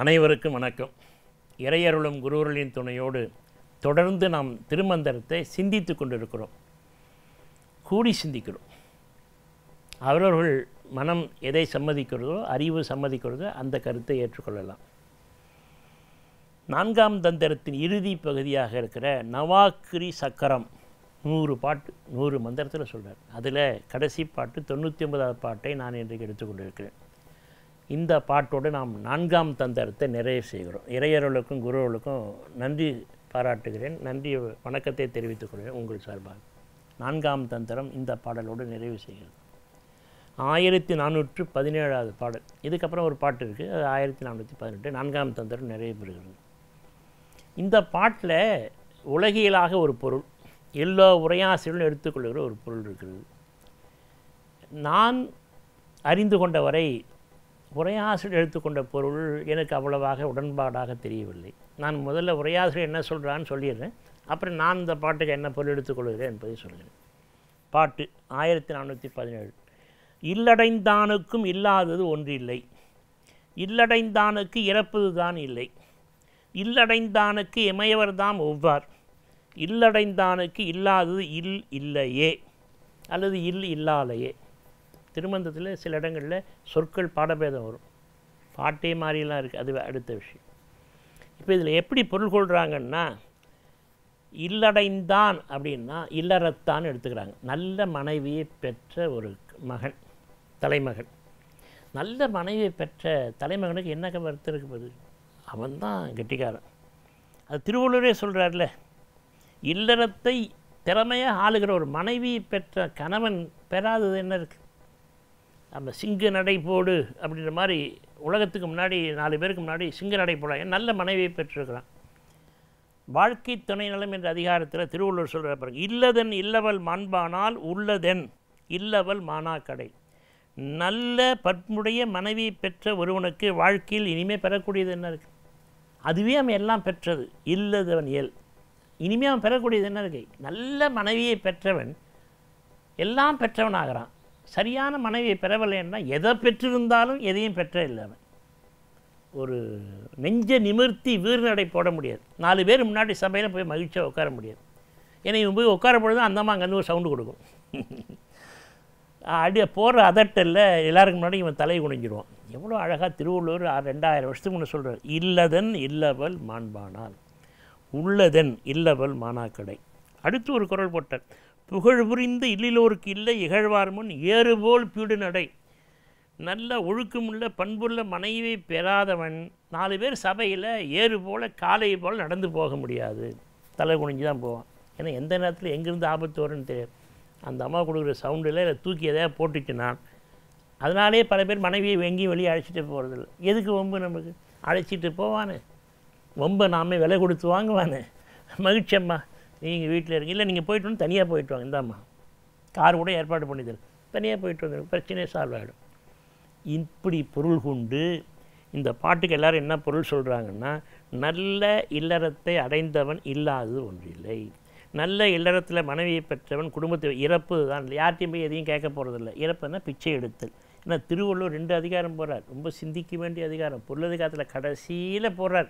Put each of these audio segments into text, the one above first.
அனைவருக்கும் வணக்கம் இறையருளும் குருவருளின் துணையோடு தொடர்ந்து நாம் திருமந்திரத்தை சிந்தித்து கொண்டிருக்கிறோம் கூடி சிந்திக்கிறோம் அவரவர்கள் மனம் எதை சம்மதிக்கிறதோ அறிவு சம்மதிக்கிறதோ அந்த கருத்தை ஏற்றுக்கொள்ளலாம் நான்காம் தந்திரத்தின் இறுதி பகுதியாக இருக்கிற நவாக்கிரி சக்கரம் நூறு பாட்டு நூறு மந்திரத்தில் சொல்கிறார் அதில் கடைசி பாட்டு தொண்ணூற்றி ஒன்பதாவது பாட்டை நான் இன்றைக்கு எடுத்துக்கொண்டிருக்கிறேன் இந்த பாட்டோடு நாம் நான்காம் தந்திரத்தை நிறைவு செய்கிறோம் இறையர்களுக்கும் குருவர்களுக்கும் நன்றி பாராட்டுகிறேன் நன்றி வணக்கத்தை தெரிவித்துக் கொள்கிறேன் உங்கள் சார்பாக நான்காம் தந்திரம் இந்த பாடலோடு நிறைவு செய்கிறது ஆயிரத்தி நானூற்று பதினேழாவது பாடல் இதுக்கப்புறம் ஒரு பாட்டு இருக்குது அது ஆயிரத்தி நானூற்றி பதினெட்டு நான்காம் தந்திரம் நிறைவு பெறுகிறது இந்த பாட்டில் உலகியலாக ஒரு பொருள் எல்லா உரையாசிரியர்களும் எடுத்துக்கொள்கிற ஒரு பொருள் இருக்கிறது நான் அறிந்து கொண்ட வரை உரையாசிரியர் எடுத்துக்கொண்ட பொருள் எனக்கு அவ்வளவாக உடன்பாடாக தெரியவில்லை நான் முதல்ல உரையாசிரியர் என்ன சொல்கிறான்னு சொல்லிடுறேன் அப்புறம் நான் இந்த பாட்டுக்கு என்ன பொருள் எடுத்துக்கொள்கிறேன் என்பதை சொல்கிறேன் பாட்டு ஆயிரத்தி நானூற்றி பதினேழு இல்லடைந்தானுக்கும் இல்லாதது ஒன்றில்லை இல்லடைந்தானுக்கு இறப்பது தான் இல்லை இல்லடைந்தானுக்கு இமையவர்தாம் ஒவ்வார் இல்லடைந்தானுக்கு இல்லாதது இல் இல்லையே அல்லது இல் இல்லாலையே திருமந்தத்தில் சில இடங்களில் சொற்கள் பாடபேதம் வரும் பாட்டே மாதிரிலாம் இருக்குது அது அடுத்த விஷயம் இப்போ இதில் எப்படி பொருள் கொள்கிறாங்கன்னா இல்லடைந்தான் அப்படின்னா இல்லறத்தான் எடுத்துக்கிறாங்க நல்ல மனைவியை பெற்ற ஒரு மகன் தலைமகன் நல்ல மனைவியை பெற்ற தலைமகனுக்கு என்ன வருத்தம் இருக்குது அவன் தான் கெட்டிக்காரன் அது திருவள்ளுவரே சொல்கிறார்ல இல்லறத்தை திறமையாக ஆளுகிற ஒரு மனைவியை பெற்ற கணவன் பெறாதது என்ன இருக்குது அந்த சிங்க நடை போடு அப்படின்ற மாதிரி உலகத்துக்கு முன்னாடி நாலு பேருக்கு முன்னாடி சிங்க நடை போட நல்ல மனைவியை பெற்றிருக்கிறான் வாழ்க்கை துணை நலம் என்ற அதிகாரத்தில் திருவள்ளுவர் சொல்கிற பாருங்க இல்லதன் இல்லவள் மாண்பானால் உள்ளதென் இல்லவள் மானாக்கடை நல்ல பற்புடைய மனைவி பெற்ற ஒருவனுக்கு வாழ்க்கையில் இனிமேல் பெறக்கூடியது என்ன இருக்குது அதுவே அவன் எல்லாம் பெற்றது இல்லதவன் இயல் இனிமேல் அவன் பெறக்கூடியது என்ன இருக்கு நல்ல மனைவியை பெற்றவன் எல்லாம் பெற்றவன் ஆகிறான் சரியான மனைவியை பெறவில்லைன்னா எதை பெற்றிருந்தாலும் எதையும் பெற்ற இல்லை அவன் ஒரு நெஞ்ச நிமிர்த்தி வீர்நடை போட முடியாது நாலு பேர் முன்னாடி சபையில் போய் மகிழ்ச்சியாக உட்கார முடியாது ஏன்னா இவன் போய் உட்கார பொழுது அந்தம்மா அங்கேருந்து ஒரு சவுண்டு கொடுக்கும் அடி போகிற அதட்டல்ல எல்லாருக்கும் முன்னாடி இவன் தலை குனிஞ்சிடுவான் எவ்வளோ அழகாக திருவள்ளுவர் ரெண்டாயிரம் வருஷத்துக்கு முன்னே சொல்கிறார் இல்லதன் இல்லவள் மாண்பானால் உள்ளதன் இல்லவள் மானாக்கடை அடுத்து ஒரு குரல் போட்டார் புகழ் புரிந்து இல்லிலோருக்கு இல்லை இகழ்வார் முன் ஏறுபோல் பீடு நடை நல்ல ஒழுக்கமுள்ள பண்புள்ள மனைவியை பெறாதவன் நாலு பேர் சபையில் ஏறு போல் காலை போல் நடந்து போக முடியாது தலை குனிஞ்சு தான் போவான் ஏன்னா எந்த நேரத்தில் எங்கேருந்து ஆபத்து வரும்னு தெரியாது அந்த அம்மா கொடுக்குற சவுண்டில் இல்லை தூக்கி எதாவது போட்டுச்சுன்னா அதனாலே பல பேர் மனைவியை எங்கேயும் வெளியே அழைச்சிட்டு போகிறதில்ல எதுக்கு வம்பு நமக்கு அழைச்சிட்டு போவானே வம்பை நாமே விலை கொடுத்து வாங்குவானே மகிழ்ச்சியம்மா நீங்கள் வீட்டில் இருங்க இல்லை நீங்கள் போயிட்டு வந்து தனியாக போயிட்டு வாங்க இந்தாம்மா கார் கூட ஏற்பாடு பண்ணி தரும் தனியாக போயிட்டு வந்துடும் பிரச்சனையே சால்வ் ஆகிடும் இப்படி பொருள் கொண்டு இந்த பாட்டுக்கு எல்லோரும் என்ன பொருள் சொல்கிறாங்கன்னா நல்ல இல்லறத்தை அடைந்தவன் இல்லாதது ஒன்றில்லை நல்ல இல்லறத்தில் மனைவியை பெற்றவன் குடும்பத்தை இறப்பு தான் யார்ட்டையும் போய் எதையும் கேட்க போகிறதில்ல இறப்புன்னா பிச்சை எடுத்தல் ஏன்னா திருவள்ளுவர் ரெண்டு அதிகாரம் போகிறார் ரொம்ப சிந்திக்க வேண்டிய அதிகாரம் பொருளதிகாரத்தில் கடைசியில் போகிறார்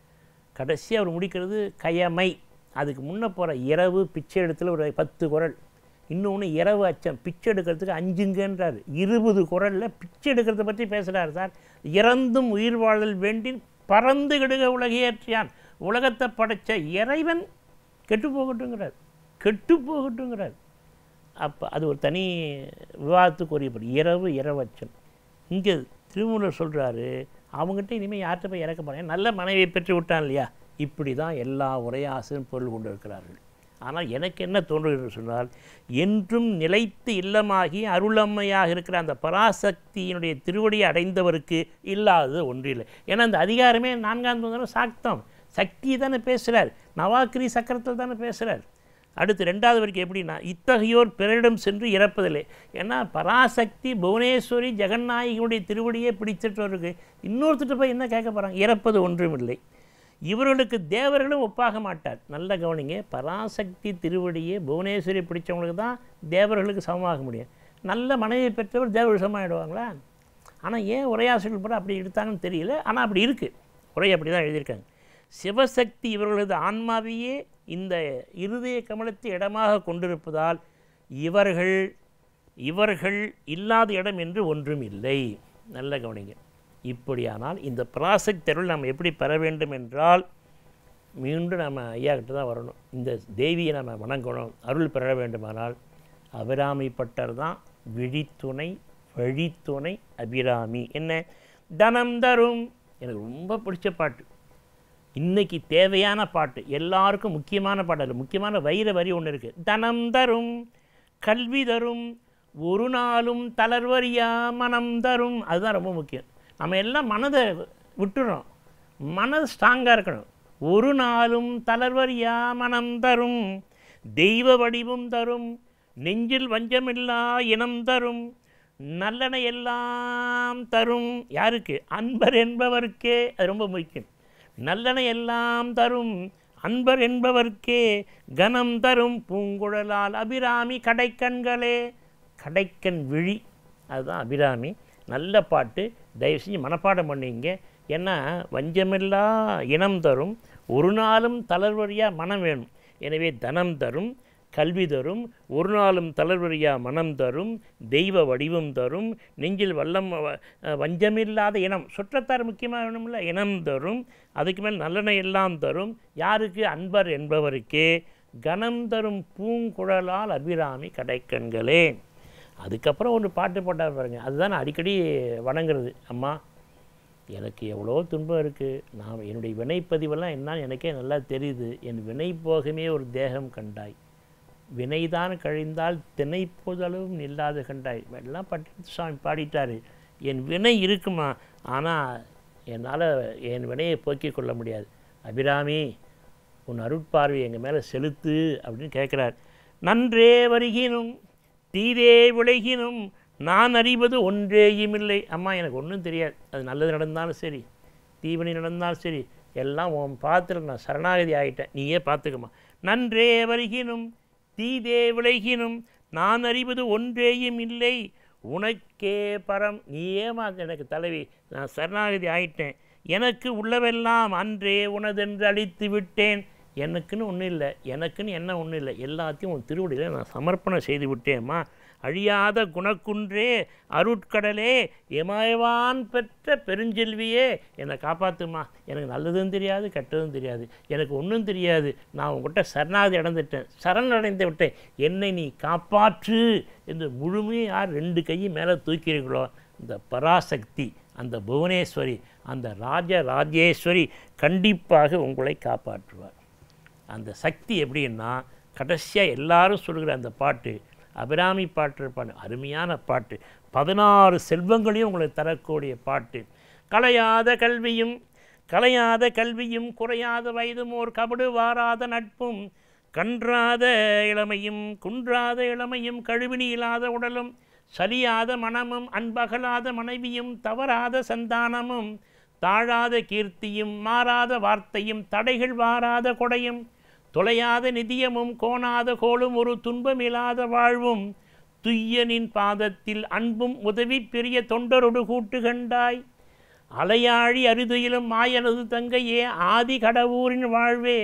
கடைசி அவர் முடிக்கிறது கயமை அதுக்கு முன்னே போகிற இரவு பிச்சை எடுத்துல ஒரு பத்து குரல் இன்னொன்று இரவு அச்சம் பிச்சை எடுக்கிறதுக்கு அஞ்சுங்கன்றார் இருபது குரலில் பிச்சை எடுக்கிறத பற்றி பேசுகிறார் சார் இறந்தும் உயிர் வாழ்தல் வேண்டி பறந்து கெடுக உலகையேற்றியான் உலகத்தை படைத்த இறைவன் கெட்டு போகட்டுங்கிறார் கெட்டு போகட்டுங்கிறார் அப்போ அது ஒரு தனி விவாதத்துக்கு உரியப்படும் இரவு இரவச்சம் இங்கே திருமூலர் சொல்கிறாரு அவங்ககிட்ட இனிமேல் யார்கிட்ட போய் இறக்க போகிறேன் நல்ல மனைவியை பெற்று விட்டான் இல்லையா இப்படி தான் எல்லா உரையாசிரும் பொருள் கொண்டு இருக்கிறார்கள் ஆனால் எனக்கு என்ன தோன்றுகிறது சொன்னால் என்றும் நிலைத்து இல்லமாகி அருளம்மையாக இருக்கிற அந்த பராசக்தியினுடைய திருவடியை அடைந்தவருக்கு இல்லாதது ஒன்றில்லை ஏன்னா அந்த அதிகாரமே நான்காம் தந்திரம் சாக்தம் சக்தி தானே பேசுகிறார் நவாக்கிரி சக்கரத்தில் தானே பேசுகிறார் அடுத்து ரெண்டாவது வரைக்கும் எப்படின்னா இத்தகையோர் பிறரிடம் சென்று இறப்பதில்லை ஏன்னா பராசக்தி புவனேஸ்வரி ஜெகநாயகியுடைய திருவடியே பிடிச்சிட்டவருக்கு இன்னொருத்திட்ட போய் என்ன கேட்க போகிறாங்க இறப்பது ஒன்றும் இல்லை இவர்களுக்கு தேவர்களும் ஒப்பாக மாட்டார் நல்ல கவனிங்க பராசக்தி திருவடியே புவனேஸ்வரி பிடிச்சவங்களுக்கு தான் தேவர்களுக்கு சமமாக முடியும் நல்ல மனைவி பெற்றவர் தேவர்கள் சமமாகிடுவாங்களா ஆனால் ஏன் உரையாசிரியர்கள் கூட அப்படி எடுத்தாங்கன்னு தெரியல ஆனால் அப்படி இருக்குது உரை அப்படி தான் எழுதியிருக்காங்க சிவசக்தி இவர்களது ஆன்மாவையே இந்த இருதய கமலத்தை இடமாக கொண்டிருப்பதால் இவர்கள் இவர்கள் இல்லாத இடம் என்று ஒன்றும் இல்லை நல்ல கவனிங்க இப்படியானால் இந்த பராசக்தி அருள் நாம் எப்படி பெற வேண்டும் என்றால் மீண்டும் நம்ம ஐயா கிட்ட தான் வரணும் இந்த தேவியை நம்ம வணங்கணும் அருள் பெற வேண்டுமானால் அபிராமிப்பட்டர் தான் விழித்துணை வழித்துணை அபிராமி என்ன தனம் தரும் எனக்கு ரொம்ப பிடிச்ச பாட்டு இன்னைக்கு தேவையான பாட்டு எல்லாருக்கும் முக்கியமான பாட்டு அது முக்கியமான வைர வரி ஒன்று இருக்குது தனம் தரும் கல்வி தரும் ஒரு நாளும் தளர்வரியா மனம் தரும் அதுதான் ரொம்ப முக்கியம் நம்ம எல்லாம் மனதை விட்டுறோம் மனது ஸ்ட்ராங்காக இருக்கணும் ஒரு நாளும் தளர்வரியா மனம் தரும் தெய்வ வடிவும் தரும் நெஞ்சில் வஞ்சமில்லா இனம் தரும் நல்லன எல்லாம் தரும் யாருக்கு அன்பர் என்பவருக்கே அது ரொம்ப முக்கியம் நல்லன எல்லாம் தரும் அன்பர் என்பவர்க்கே கனம் தரும் பூங்குழலால் அபிராமி கடைக்கண்களே கடைக்கண் விழி அதுதான் அபிராமி நல்ல பாட்டு தயவு செஞ்சு மனப்பாடம் பண்ணிங்க ஏன்னா வஞ்சமில்லா இனம் தரும் ஒரு நாளும் தளர்வரியா மனம் வேணும் எனவே தனம் தரும் கல்வி தரும் ஒரு நாளும் தளர்வரியா மனம் தரும் தெய்வ வடிவம் தரும் நெஞ்சில் வல்லம் வ- வஞ்சமில்லாத இனம் சுற்றத்தார் முக்கியமாக வேணும்ல இனம் தரும் அதுக்கு மேல் நல்லெண்ண எல்லாம் தரும் யாருக்கு அன்பர் என்பவருக்கே கனம் தரும் பூங்குழலால் அபிராமி கடைக்கண்களே அதுக்கப்புறம் ஒரு பாட்டு போட்டார் பாருங்க அதுதான் நான் அடிக்கடி வணங்குறது அம்மா எனக்கு எவ்வளோ துன்பம் இருக்குது நான் என்னுடைய வினைப்பதிவெல்லாம் என்னன்னு எனக்கே நல்லா தெரியுது என் வினை போகமே ஒரு தேகம் கண்டாய் வினைதான் கழிந்தால் திணை போதளவும் நில்லாத கண்டாய் எல்லாம் பட்டு சாமி பாடிட்டாரு என் வினை இருக்குமா ஆனால் என்னால் என் வினையை போக்கிக் கொள்ள முடியாது அபிராமி உன் அருட்பார்வை எங்கள் மேலே செலுத்து அப்படின்னு கேட்குறார் நன்றே வருகினும் தீதே விளைகினும் நான் அறிவது ஒன்றேயும் இல்லை அம்மா எனக்கு ஒன்றும் தெரியாது அது நல்லது நடந்தாலும் சரி தீவினை நடந்தாலும் சரி எல்லாம் உன் பாத்திரம் நான் சரணாகதி ஆகிட்டேன் நீயே பார்த்துக்கம்மா நன்றே வருகினும் தீதே விளைகினும் நான் அறிவது ஒன்றேயும் இல்லை உனக்கே பரம் நீயேமா எனக்கு தலைவி நான் சரணாகதி ஆயிட்டேன் எனக்கு உள்ளவெல்லாம் அன்றே உனதென்று அழித்து விட்டேன் எனக்குன்னு ஒன்றும் இல்லை எனக்குன்னு என்ன ஒன்றும் இல்லை எல்லாத்தையும் உன் திருவடியில் நான் சமர்ப்பணம் செய்து விட்டேம்மா அழியாத குணக்குன்றே அருட்கடலே எமயவான் பெற்ற பெருஞ்செல்வியே என்னை காப்பாத்துமா எனக்கு நல்லதும் தெரியாது கெட்டதும் தெரியாது எனக்கு ஒன்றும் தெரியாது நான் உங்ககிட்ட சரணாதி அடைந்துட்டேன் சரண் அடைந்து விட்டேன் என்னை நீ காப்பாற்று என்று முழுமையாக யார் ரெண்டு கையும் மேலே தூக்கிறீர்களோ இந்த பராசக்தி அந்த புவனேஸ்வரி அந்த ராஜ ராஜேஸ்வரி கண்டிப்பாக உங்களை காப்பாற்றுவார் அந்த சக்தி எப்படின்னா கடைசியாக எல்லாரும் சொல்கிற அந்த பாட்டு அபிராமி பாட்டு பாட்டு அருமையான பாட்டு பதினாறு செல்வங்களையும் உங்களுக்கு தரக்கூடிய பாட்டு கலையாத கல்வியும் கலையாத கல்வியும் குறையாத வயதும் ஓர் கபடு வாராத நட்பும் கன்றாத இளமையும் குன்றாத இளமையும் கழுவினி இல்லாத உடலும் சலியாத மனமும் அன்பகலாத மனைவியும் தவறாத சந்தானமும் தாழாத கீர்த்தியும் மாறாத வார்த்தையும் தடைகள் வாராத கொடையும் தொலையாத நிதியமும் கோணாத கோளும் ஒரு துன்பமில்லாத வாழ்வும் துய்யனின் பாதத்தில் அன்பும் உதவி பெரிய தொண்டரொடு கூட்டு கண்டாய் அலையாழி அரிதுயிலும் மாயனது தங்கையே ஆதி கடவுரின் வாழ்வே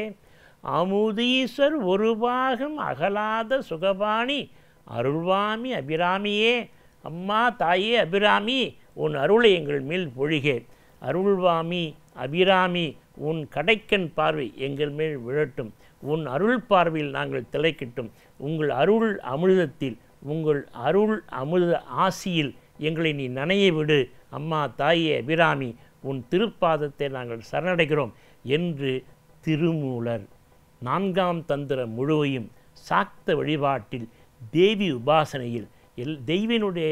அமுதீஸ்வர் ஒரு பாகம் அகலாத சுகபாணி அருள்வாமி அபிராமியே அம்மா தாயே அபிராமி உன் அருளை எங்கள் மேல் பொழிகே அருள்வாமி அபிராமி உன் கடைக்கண் பார்வை எங்கள் மேல் விழட்டும் உன் அருள் பார்வையில் நாங்கள் திளைக்கட்டும் உங்கள் அருள் அமிர்தத்தில் உங்கள் அருள் அமிர்த ஆசியில் எங்களை நீ நனைய விடு அம்மா தாயே அபிராமி உன் திருப்பாதத்தை நாங்கள் சரணடைகிறோம் என்று திருமூலர் நான்காம் தந்திரம் முழுவையும் சாக்த வழிபாட்டில் தேவி உபாசனையில் எல் தெய்வினுடைய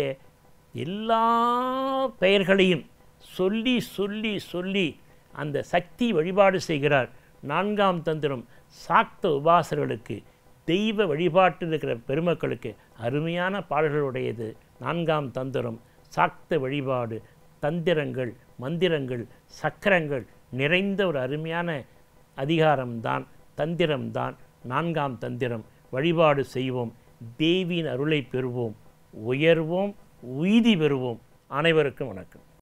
எல்லா பெயர்களையும் சொல்லி சொல்லி சொல்லி அந்த சக்தி வழிபாடு செய்கிறார் நான்காம் தந்திரம் சாக்த உபாசர்களுக்கு தெய்வ வழிபாட்டில் இருக்கிற பெருமக்களுக்கு அருமையான பாடல்களுடையது நான்காம் தந்திரம் சாக்த வழிபாடு தந்திரங்கள் மந்திரங்கள் சக்கரங்கள் நிறைந்த ஒரு அருமையான அதிகாரம்தான் தந்திரம்தான் நான்காம் தந்திரம் வழிபாடு செய்வோம் தேவியின் அருளை பெறுவோம் உயர்வோம் உய்தி பெறுவோம் அனைவருக்கும் வணக்கம்